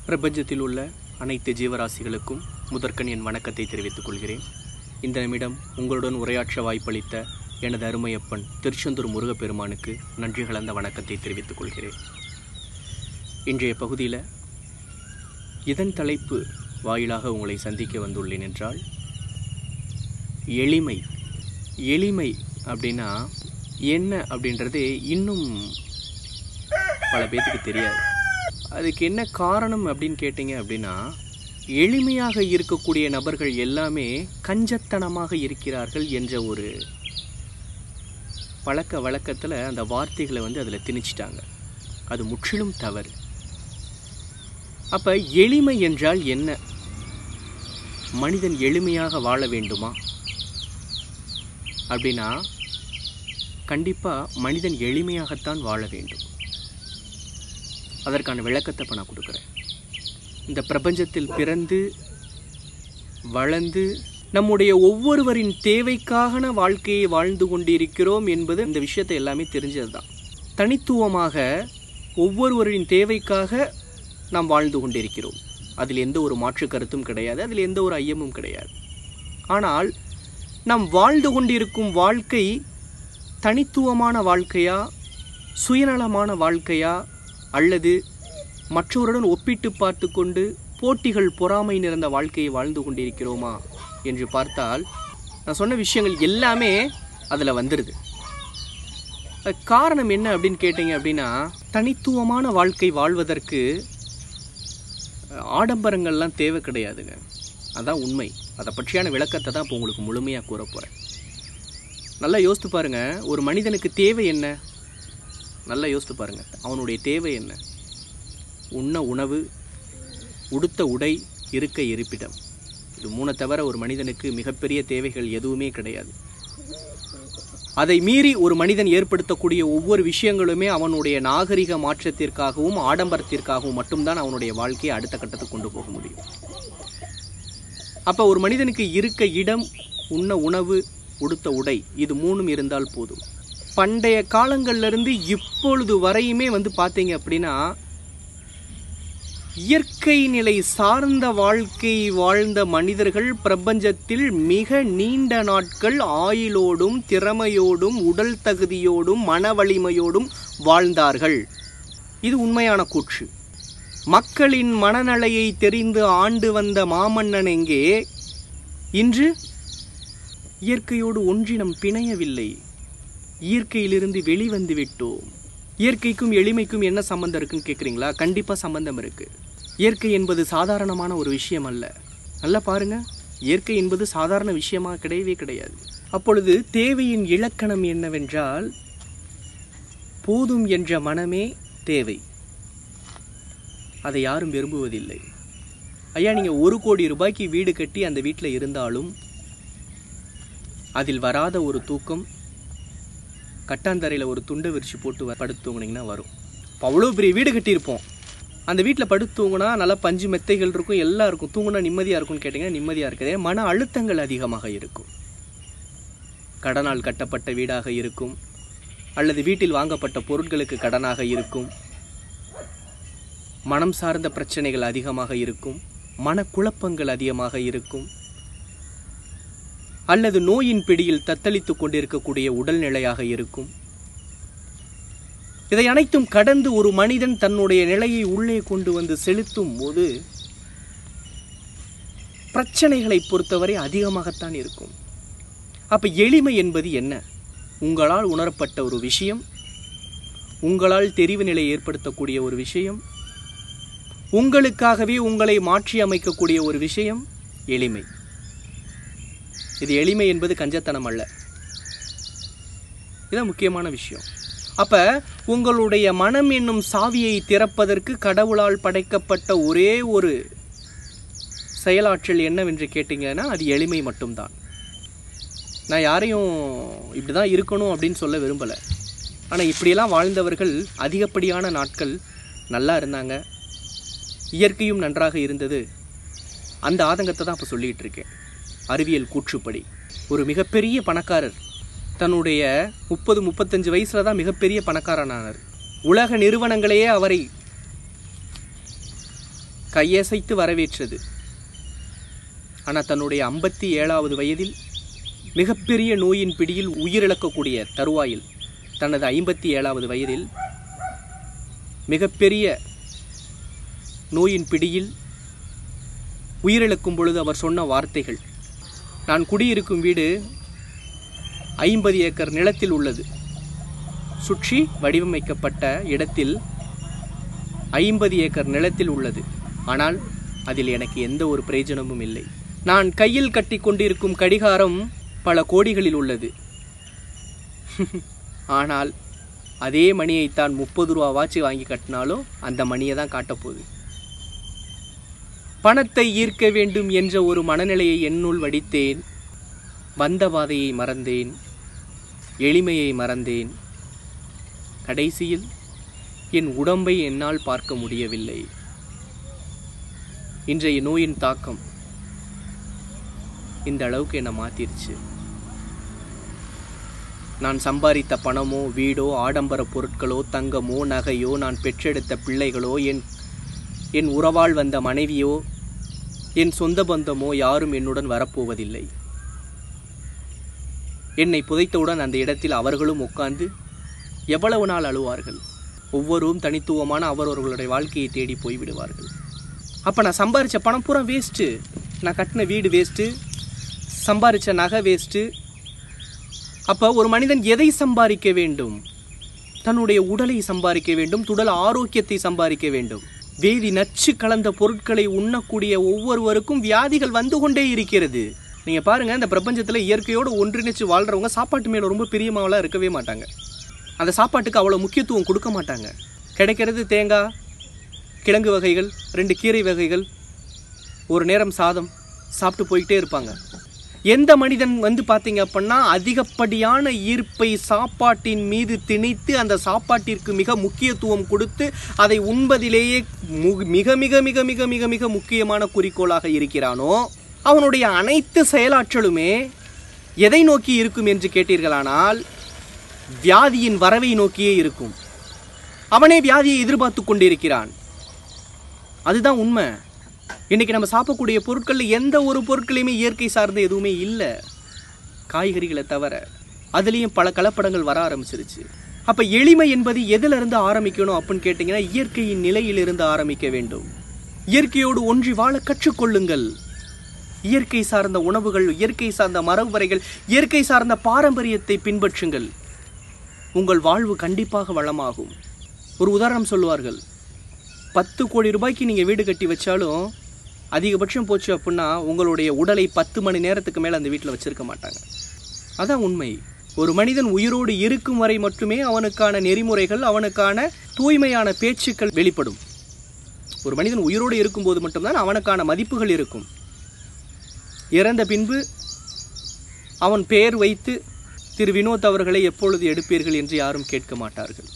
பிரபஞ்சத்தில் உள்ள அனைத்து ஜீவராசிகளுக்கும் முதற்கண் என் வணக்கத்தை தெரிவித்துக் கொள்கிறேன் இந்த நிமிடம் உங்களுடன் உரையாற்ற வாய்ப்பளித்த எனது அருமையப்பன் திருச்செந்தூர் முருகப்பெருமானுக்கு நன்றி கலந்த வணக்கத்தை தெரிவித்துக் கொள்கிறேன் இன்றைய பகுதியில் இதன் தலைப்பு வாயிலாக உங்களை சந்திக்க வந்துள்ளேன் என்றால் எளிமை எளிமை அப்படின்னா என்ன அப்படின்றது இன்னும் பல பேத்துக்கு தெரியாது அதுக்கு என்ன காரணம் அப்படின்னு கேட்டிங்க அப்படின்னா எளிமையாக இருக்கக்கூடிய நபர்கள் எல்லாமே கஞ்சத்தனமாக இருக்கிறார்கள் என்ற ஒரு பழக்க வழக்கத்தில் அந்த வார்த்தைகளை வந்து அதில் திணிச்சிட்டாங்க அது முற்றிலும் தவறு அப்போ எளிமை என்றால் என்ன மனிதன் எளிமையாக வாழ வேண்டுமா அப்படின்னா கண்டிப்பாக மனிதன் எளிமையாகத்தான் வாழ வேண்டும் அதற்கான விளக்கத்தை இப்போ நான் கொடுக்குறேன் இந்த பிரபஞ்சத்தில் பிறந்து வளர்ந்து நம்முடைய ஒவ்வொருவரின் தேவைக்கான வாழ்க்கையை வாழ்ந்து கொண்டிருக்கிறோம் என்பது இந்த விஷயத்தை எல்லாமே தெரிஞ்சது தான் தனித்துவமாக ஒவ்வொருவரின் தேவைக்காக நாம் வாழ்ந்து கொண்டிருக்கிறோம் அதில் எந்த ஒரு மாற்று கருத்தும் கிடையாது அதில் எந்த ஒரு ஐயமும் கிடையாது ஆனால் நாம் வாழ்ந்து கொண்டிருக்கும் வாழ்க்கை தனித்துவமான வாழ்க்கையா சுயநலமான வாழ்க்கையா அல்லது மற்றவருடன் ஒப்பிட்டு பார்த்து கொண்டு போட்டிகள் பொறாமை நிறைந்த வாழ்க்கையை வாழ்ந்து கொண்டிருக்கிறோமா என்று பார்த்தால் நான் சொன்ன விஷயங்கள் எல்லாமே அதில் வந்துடுது அதுக்கு காரணம் என்ன அப்படின்னு கேட்டிங்க அப்படின்னா தனித்துவமான வாழ்க்கை வாழ்வதற்கு அஹ், ஆடம்பரங்கள்லாம் தேவை கிடையாதுங்க அதான் உண்மை அதை பற்றியான விளக்கத்தை தான் இப்போ உங்களுக்கு முழுமையாக கூற போகிறேன் நல்லா யோசித்து பாருங்க ஒரு மனிதனுக்கு தேவை என்ன நல்லா யோசித்து பாருங்க அவனுடைய தேவை என்ன உண்ண உணவு உடுத்த உடை இருக்க இருப்பிடம் இது மூணை தவிர ஒரு மனிதனுக்கு மிகப்பெரிய தேவைகள் எதுவுமே கிடையாது அதை மீறி ஒரு மனிதன் ஏற்படுத்தக்கூடிய ஒவ்வொரு விஷயங்களுமே அவனுடைய நாகரிக மாற்றத்திற்காகவும் ஆடம்பரத்திற்காகவும் மட்டும்தான் அவனுடைய வாழ்க்கையை அடுத்த கட்டத்துக்கு கொண்டு போக முடியும் அப்போ ஒரு மனிதனுக்கு இருக்க இடம் உண்ண உணவு உடுத்த உடை இது மூணும் இருந்தால் போதும் பண்டைய காலங்கள்ல இருந்து இப்பொழுது வரையுமே வந்து பார்த்தீங்க அப்படின்னா இயற்கை நிலை சார்ந்த வாழ்க்கை வாழ்ந்த மனிதர்கள் பிரபஞ்சத்தில் மிக நீண்ட நாட்கள் ஆயுளோடும் திறமையோடும் உடல் தகுதியோடும் மன வலிமையோடும் வாழ்ந்தார்கள் இது உண்மையான கூற்று மக்களின் மனநலையை தெரிந்து ஆண்டு வந்த மாமன்னன் எங்கே இன்று இயற்கையோடு ஒன்றினம் பிணையவில்லை இயற்கையிலிருந்து வெளிவந்து விட்டோம் இயற்கைக்கும் எளிமைக்கும் என்ன சம்பந்தம் இருக்குன்னு கேட்குறீங்களா கண்டிப்பாக சம்பந்தம் இருக்கு இயற்கை என்பது சாதாரணமான ஒரு விஷயம் அல்ல நல்லா பாருங்க இயற்கை என்பது சாதாரண விஷயமா கிடையவே கிடையாது அப்பொழுது தேவையின் இலக்கணம் என்னவென்றால் போதும் என்ற மனமே தேவை அதை யாரும் விரும்புவதில்லை ஐயா நீங்கள் ஒரு கோடி ரூபாய்க்கு வீடு கட்டி அந்த வீட்டில் இருந்தாலும் அதில் வராத ஒரு தூக்கம் கட்டாந்தரையில் ஒரு துண்டை விரிச்சு போட்டு வ- படுத்து தூங்குனீங்கன்னா வரும் இப்போ அவ்வளோ பெரிய வீடு கட்டியிருப்போம் அந்த வீட்டில் படுத்து தூங்குனா நல்லா பஞ்சு மெத்தைகள் இருக்கும் எல்லாம் இருக்கும் தூங்குனா நிம்மதியாக இருக்கும்னு கேட்டிங்கன்னா நிம்மதியாக இருக்குது மன அழுத்தங்கள் அதிகமாக இருக்கும் கடனால் கட்டப்பட்ட வீடாக இருக்கும் அல்லது வீட்டில் வாங்கப்பட்ட பொருட்களுக்கு கடனாக இருக்கும் மனம் சார்ந்த பிரச்சனைகள் அதிகமாக இருக்கும் மனக்குழப்பங்கள் அதிகமாக இருக்கும் அல்லது நோயின் பிடியில் தத்தளித்துக் கொண்டிருக்கக்கூடிய உடல்நிலையாக இருக்கும் இதை அனைத்தும் கடந்து ஒரு மனிதன் தன்னுடைய நிலையை உள்ளே கொண்டு வந்து செலுத்தும் போது பிரச்சனைகளை பொறுத்தவரை அதிகமாகத்தான் இருக்கும் அப்ப எளிமை என்பது என்ன உங்களால் உணரப்பட்ட ஒரு விஷயம் உங்களால் தெரிவு நிலை ஏற்படுத்தக்கூடிய ஒரு விஷயம் உங்களுக்காகவே உங்களை மாற்றி அமைக்கக்கூடிய ஒரு விஷயம் எளிமை இது எளிமை என்பது கஞ்சத்தனம் அல்ல இதுதான் முக்கியமான விஷயம் அப்ப உங்களுடைய மனம் என்னும் சாவியை திறப்பதற்கு கடவுளால் படைக்கப்பட்ட ஒரே ஒரு செயலாற்றல் என்னவென்று கேட்டீங்கன்னா அது எளிமை மட்டும்தான் நான் யாரையும் இப்படிதான் இருக்கணும் அப்படின்னு சொல்ல விரும்பலை ஆனால் இப்படியெல்லாம் வாழ்ந்தவர்கள் அதிகப்படியான நாட்கள் நல்லா இருந்தாங்க இயற்கையும் நன்றாக இருந்தது அந்த ஆதங்கத்தை தான் இப்போ சொல்லிகிட்டு இருக்கேன் அறிவியல் கூற்றுப்படி ஒரு மிகப்பெரிய பணக்காரர் தன்னுடைய முப்பது முப்பத்தஞ்சு வயசுல தான் மிகப்பெரிய பணக்காரனானார் உலக நிறுவனங்களையே அவரை கையசைத்து வரவேற்றது ஆனால் தன்னுடைய ஐம்பத்தி ஏழாவது வயதில் மிகப்பெரிய நோயின் பிடியில் உயிரிழக்கக்கூடிய தருவாயில் தனது ஐம்பத்தி ஏழாவது வயதில் மிகப்பெரிய நோயின் பிடியில் உயிரிழக்கும் பொழுது அவர் சொன்ன வார்த்தைகள் நான் குடியிருக்கும் வீடு ஐம்பது ஏக்கர் நிலத்தில் உள்ளது சுற்றி வடிவமைக்கப்பட்ட இடத்தில் ஐம்பது ஏக்கர் நிலத்தில் உள்ளது ஆனால் அதில் எனக்கு எந்த ஒரு பிரயோஜனமும் இல்லை நான் கையில் கட்டி கொண்டிருக்கும் கடிகாரம் பல கோடிகளில் உள்ளது ஆனால் அதே மணியைத்தான் முப்பது ரூபா வாட்சி வாங்கி கட்டினாலும் அந்த மணியை தான் காட்டப்போகுது பணத்தை ஈர்க்க வேண்டும் என்ற ஒரு மனநிலையை என்னுள் வடித்தேன் வந்த பாதையை மறந்தேன் எளிமையை மறந்தேன் கடைசியில் என் உடம்பை என்னால் பார்க்க முடியவில்லை இன்றைய நோயின் தாக்கம் இந்த அளவுக்கு என்னை மாத்திருச்சு நான் சம்பாதித்த பணமோ வீடோ ஆடம்பர பொருட்களோ தங்கமோ நகையோ நான் பெற்றெடுத்த பிள்ளைகளோ என் என் உறவால் வந்த மனைவியோ என் சொந்த பந்தமோ யாரும் என்னுடன் வரப்போவதில்லை என்னை புதைத்தவுடன் அந்த இடத்தில் அவர்களும் உட்கார்ந்து எவ்வளவு நாள் அழுவார்கள் ஒவ்வொருவரும் தனித்துவமான அவரவர்களுடைய வாழ்க்கையை தேடி போய்விடுவார்கள் அப்போ நான் சம்பாரித்த பணம் பூரா வேஸ்ட்டு நான் கட்டின வீடு வேஸ்ட்டு சம்பாரித்த நகை வேஸ்ட்டு அப்போ ஒரு மனிதன் எதை சம்பாதிக்க வேண்டும் தன்னுடைய உடலை சம்பாதிக்க வேண்டும் உடல் ஆரோக்கியத்தை சம்பாதிக்க வேண்டும் வேதி நச்சு கலந்த பொருட்களை உண்ணக்கூடிய ஒவ்வொருவருக்கும் வியாதிகள் வந்து கொண்டே இருக்கிறது நீங்க பாருங்க இந்த பிரபஞ்சத்துல இயற்கையோடு ஒன்றிணைச்சு வாழ்றவங்க சாப்பாட்டு மேல ரொம்ப பிரியமாவெல்லாம் இருக்கவே மாட்டாங்க அந்த சாப்பாட்டுக்கு அவ்வளோ முக்கியத்துவம் கொடுக்க மாட்டாங்க கிடைக்கிறது தேங்காய் கிழங்கு வகைகள் ரெண்டு கீரை வகைகள் ஒரு நேரம் சாதம் சாப்பிட்டு போய்கிட்டே இருப்பாங்க எந்த மனிதன் வந்து பார்த்தீங்க அப்படின்னா அதிகப்படியான ஈர்ப்பை சாப்பாட்டின் மீது திணித்து அந்த சாப்பாட்டிற்கு மிக முக்கியத்துவம் கொடுத்து அதை உண்பதிலேயே மு- மிக மிக மிக மிக மிக மிக முக்கியமான குறிக்கோளாக இருக்கிறானோ அவனுடைய அனைத்து செயலாற்றலுமே எதை நோக்கி இருக்கும் என்று கேட்டீர்களானால் வியாதியின் வரவை நோக்கியே இருக்கும் அவனே வியாதியை எதிர்பார்த்து கொண்டிருக்கிறான் அதுதான் உண்மை இன்னைக்கு நம்ம சாப்பிடக்கூடிய பொருட்கள்ல எந்த ஒரு பொருட்களையுமே இயற்கை சார்ந்த எதுவுமே இல்லை காய்கறிகளை தவிர அதுலேயும் பல கலப்படங்கள் வர ஆரம்பிச்சிருச்சு அப்ப எளிமை என்பது எதுல இருந்து ஆரம்பிக்கணும் அப்படின்னு கேட்டீங்கன்னா இயற்கையின் நிலையிலிருந்து ஆரம்பிக்க வேண்டும் இயற்கையோடு ஒன்றி வாழ கற்றுக்கொள்ளுங்கள் இயற்கை சார்ந்த உணவுகள் இயற்கை சார்ந்த மரபுவரைகள் இயற்கை சார்ந்த பாரம்பரியத்தை பின்பற்றுங்கள் உங்கள் வாழ்வு கண்டிப்பாக வளமாகும் ஒரு உதாரணம் சொல்லுவார்கள் பத்து கோடி ரூபாய்க்கு நீங்கள் வீடு கட்டி வச்சாலும் அதிகபட்சம் போச்சு அப்படின்னா உங்களுடைய உடலை பத்து மணி நேரத்துக்கு மேலே அந்த வீட்டில் வச்சிருக்க மாட்டாங்க அதான் உண்மை ஒரு மனிதன் உயிரோடு இருக்கும் வரை மட்டுமே அவனுக்கான நெறிமுறைகள் அவனுக்கான தூய்மையான பேச்சுக்கள் வெளிப்படும் ஒரு மனிதன் உயிரோடு இருக்கும்போது மட்டும்தான் அவனுக்கான மதிப்புகள் இருக்கும் இறந்த பின்பு அவன் பெயர் வைத்து திரு வினோத் அவர்களை எப்பொழுது எடுப்பீர்கள் என்று யாரும் கேட்க மாட்டார்கள்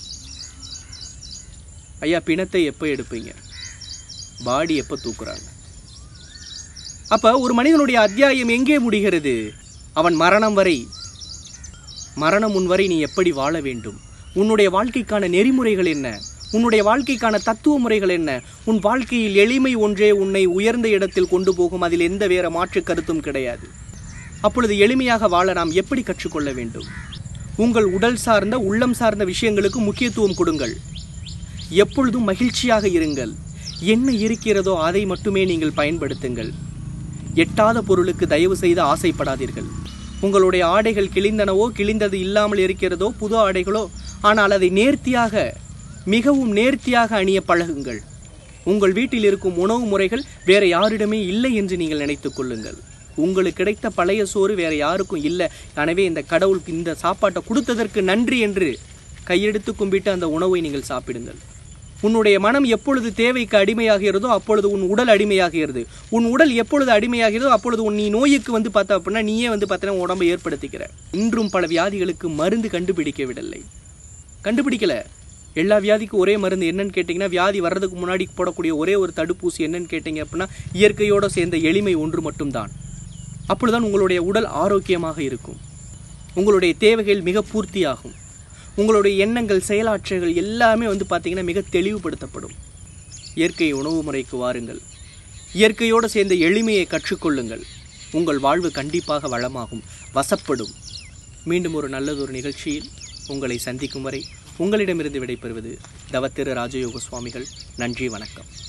ஐயா பிணத்தை எப்போ எடுப்பீங்க பாடி எப்போ தூக்குறாங்க அப்ப ஒரு மனிதனுடைய அத்தியாயம் எங்கே முடிகிறது அவன் மரணம் வரை மரணம் முன் வரை நீ எப்படி வாழ வேண்டும் உன்னுடைய வாழ்க்கைக்கான நெறிமுறைகள் என்ன உன்னுடைய வாழ்க்கைக்கான தத்துவ முறைகள் என்ன உன் வாழ்க்கையில் எளிமை ஒன்றே உன்னை உயர்ந்த இடத்தில் கொண்டு போகும் அதில் எந்த வேற மாற்று கருத்தும் கிடையாது அப்பொழுது எளிமையாக வாழ நாம் எப்படி கற்றுக்கொள்ள வேண்டும் உங்கள் உடல் சார்ந்த உள்ளம் சார்ந்த விஷயங்களுக்கு முக்கியத்துவம் கொடுங்கள் எப்பொழுதும் மகிழ்ச்சியாக இருங்கள் என்ன இருக்கிறதோ அதை மட்டுமே நீங்கள் பயன்படுத்துங்கள் எட்டாத பொருளுக்கு தயவு செய்து ஆசைப்படாதீர்கள் உங்களுடைய ஆடைகள் கிழிந்தனவோ கிழிந்தது இல்லாமல் இருக்கிறதோ புது ஆடைகளோ ஆனால் அதை நேர்த்தியாக மிகவும் நேர்த்தியாக அணிய பழகுங்கள் உங்கள் வீட்டில் இருக்கும் உணவு முறைகள் வேற யாரிடமே இல்லை என்று நீங்கள் நினைத்துக் கொள்ளுங்கள் உங்களுக்கு கிடைத்த பழைய சோறு வேற யாருக்கும் இல்லை எனவே இந்த கடவுளுக்கு இந்த சாப்பாட்டை கொடுத்ததற்கு நன்றி என்று கையெடுத்து கும்பிட்டு அந்த உணவை நீங்கள் சாப்பிடுங்கள் உன்னுடைய மனம் எப்பொழுது தேவைக்கு அடிமையாகிறதோ அப்பொழுது உன் உடல் அடிமையாகிறது உன் உடல் எப்பொழுது அடிமையாகிறதோ அப்பொழுது உன் நீ நோய்க்கு வந்து பார்த்த அப்படின்னா நீயே வந்து பார்த்தீங்கன்னா உடம்பை ஏற்படுத்திக்கிற இன்றும் பல வியாதிகளுக்கு மருந்து கண்டுபிடிக்கவில்லை கண்டுபிடிக்கல எல்லா வியாதிக்கும் ஒரே மருந்து என்னன்னு கேட்டிங்கன்னா வியாதி வர்றதுக்கு முன்னாடி போடக்கூடிய ஒரே ஒரு தடுப்பூசி என்னன்னு கேட்டிங்க அப்படின்னா இயற்கையோடு சேர்ந்த எளிமை ஒன்று மட்டும்தான் அப்பொழுதுதான் உங்களுடைய உடல் ஆரோக்கியமாக இருக்கும் உங்களுடைய தேவைகள் மிக பூர்த்தியாகும் உங்களுடைய எண்ணங்கள் செயலாற்றல்கள் எல்லாமே வந்து பார்த்தீங்கன்னா மிக தெளிவுபடுத்தப்படும் இயற்கை உணவு முறைக்கு வாருங்கள் இயற்கையோடு சேர்ந்த எளிமையை கற்றுக்கொள்ளுங்கள் உங்கள் வாழ்வு கண்டிப்பாக வளமாகும் வசப்படும் மீண்டும் ஒரு நல்லதொரு நிகழ்ச்சியில் உங்களை சந்திக்கும் வரை உங்களிடமிருந்து விடைபெறுவது தவத்திரு ராஜயோக சுவாமிகள் நன்றி வணக்கம்